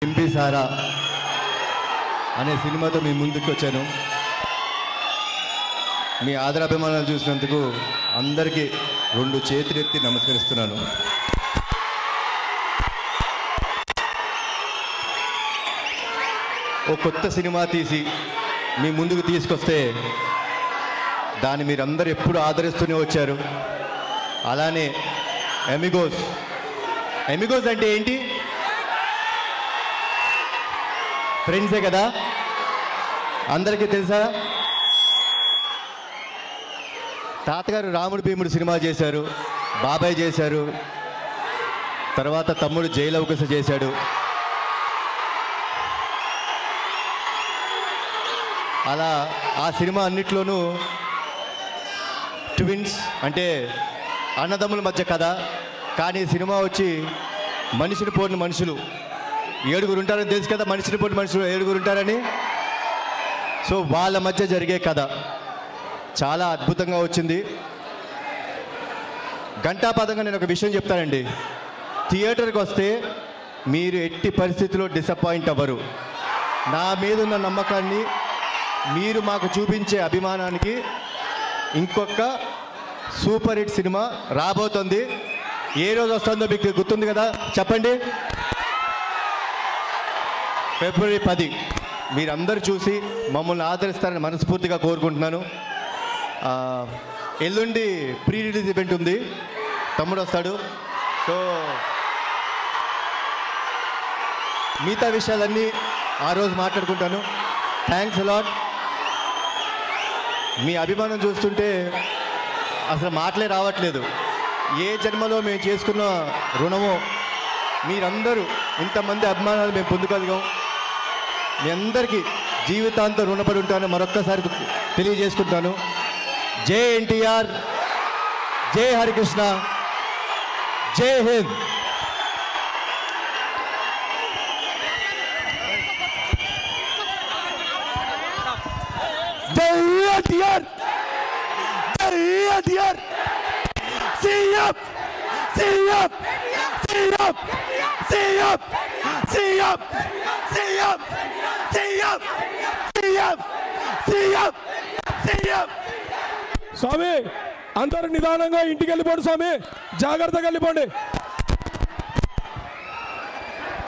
MP సారా అనే సినిమాతో మీ ముందుకు వచ్చాను మీ ఆదరాభిమానాలు చూసినందుకు అందరికీ రెండు చేతులెత్తి నమస్కరిస్తున్నాను ఓ కొత్త సినిమా తీసి మీ ముందుకు తీసుకొస్తే దాన్ని మీరందరూ ఎప్పుడు ఆదరిస్తూనే వచ్చారు అలానే ఎమిగోస్ ఎమిగోస్ అంటే ఏంటి ఫ్రెండ్సే కదా అందరికీ తెలుసా తాతగారు రాముడు భీముడు సినిమా చేశారు బాబాయ్ చేశారు తర్వాత తమ్ముడు జైలవకస చేశాడు అలా ఆ సినిమా అన్నిట్లోనూ ట్విన్స్ అంటే అన్నదమ్ముల మధ్య కథ కానీ ఈ సినిమా వచ్చి మనిషిని పోడిన మనుషులు ఏడుగురు ఉంటారని తెలుసు కదా మనిషిని పోటీ మనుషులు ఏడుగురు ఉంటారని సో వాళ్ళ మధ్య జరిగే కథ చాలా అద్భుతంగా వచ్చింది ఘంటాపదంగా నేను ఒక విషయం చెప్తానండి థియేటర్కి వస్తే మీరు ఎట్టి పరిస్థితుల్లో డిసప్పాయింట్ అవ్వరు నా మీద ఉన్న నమ్మకాన్ని మీరు మాకు చూపించే అభిమానానికి ఇంకొక సూపర్ హిట్ సినిమా రాబోతుంది ఏ రోజు వస్తుందో మీకు గుర్తుంది కదా చెప్పండి ఫిబ్రవరి పది మీరందరూ చూసి మమ్మల్ని ఆదరిస్తారని మనస్ఫూర్తిగా కోరుకుంటున్నాను ఆ, ఎల్లుండి ప్రీ రిలీజ్ ఈవెంట్ ఉంది తమ్ముడు వస్తాడు సో మిగతా విషయాలన్నీ ఆ రోజు మాట్లాడుకుంటాను థ్యాంక్స్ అలాట్ మీ అభిమానం చూస్తుంటే అసలు మాటలే రావట్లేదు ఏ జన్మలో మేము చేసుకున్న రుణమో మీరందరూ ఇంతమంది అభిమానాలు మేము పొందుకోగలిగాం మీ అందరికీ జీవితాంతం రుణపడి ఉంటాను మరొక్కసారి తెలియజేసుకుంటాను జై ఎన్టీఆర్ జై హరికృష్ణ జై హింద్ జై ఎన్టీఆర్ జై NTR CM CM CM CM CM CM CM CM CM CM స్వామి అందరు నిదానంగా ఇంటికి వెళ్ళిపోండి స్వామి జాగ్రత్తగా వెళ్ళిపోండి